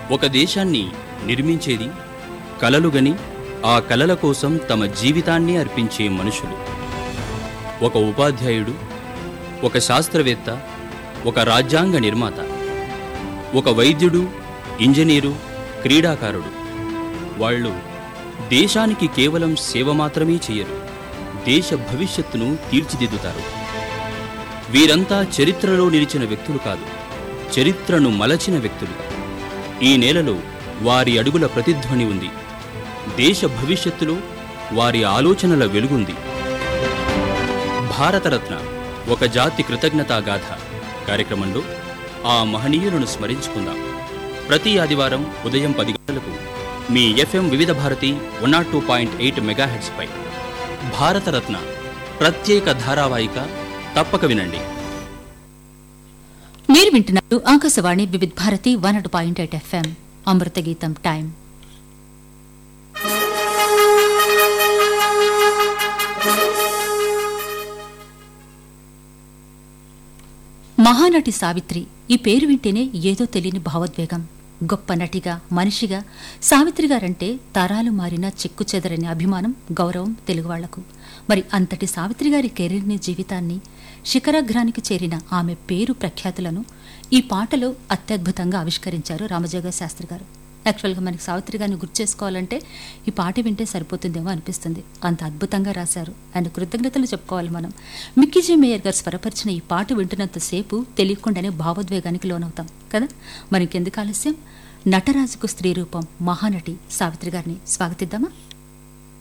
ఒక దేశాన్ని నిర్మించేది కలలుగని ఆ కలల కోసం తమ జీవితాన్ని అర్పించే మనుషులు ఒక ఉపాధ్యాయుడు ఒక శాస్త్రవేత్త ఒక రాజ్యాంగ నిర్మాత ఒక వైద్యుడు ఇంజనీరు క్రీడాకారుడు వాళ్ళు దేశానికి కేవలం సేవ మాత్రమే చేయరు దేశ భవిష్యత్తును తీర్చిదిద్దుతారు వీరంతా చరిత్రలో నిలిచిన వ్యక్తులు కాదు చరిత్రను మలచిన వ్యక్తులు ఈ నేలలో వారి అడుగుల ప్రతిధ్వని ఉంది దేశ భవిష్యత్తులో వారి ఆలోచనల వెలుగుంది భారతరత్న ఒక జాతి కృతజ్ఞతా గాథ కార్యక్రమంలో ఆ మహనీయులను స్మరించుకుందాం ప్రతి ఆదివారం ఉదయం పది గంటలకు మీ FM Vividh Bharati one naught two point eight మెగాహెడ్స్పై భారతరత్న ప్రత్యేక ధారావాహిక తప్పక వినండి మీరు వింటున్నారు ఆకాశవాణి వివిధ్ భారతి వన్ అటు పాయింట్ ఎయిట్ ఎఫ్ఎం అమృత గీతం టైం మహానటి సావిత్రి ఈ పేరు వింటేనే ఏదో తెలియని భావోద్వేగం గొప్ప నటిగా మనిషిగా సావిత్రి గారంటే తరాలు మారిన చెక్కు చెదరని అభిమానం గౌరవం తెలుగువాళ్లకు మరి అంతటి సావిత్రి గారి కెరీర్ని జీవితాన్ని శిఖరాగ్రానికి చేరిన ఆమె పేరు ప్రఖ్యాతులను ఈ పాటలో అత్యద్భుతంగా ఆవిష్కరించారు రామజోగ శాస్త్రి గారు యాక్చువల్గా మనకి సావిత్రి గారిని గుర్తు చేసుకోవాలంటే ఈ పాట వింటే సరిపోతుందేమో అనిపిస్తుంది అంత అద్భుతంగా రాశారు ఆయన కృతజ్ఞతలు చెప్పుకోవాలి మనం మిక్కీజీ మేయర్ గారు స్వరపరిచిన ఈ పాట వింటున్నంతసేపు తెలియకుండానే భావోద్వేగానికి లోనవుతాం కదా మనకెందుకు ఆలస్యం నటరాజుకు స్త్రీ రూపం మహానటి సావిత్రి గారిని స్వాగతిద్దామా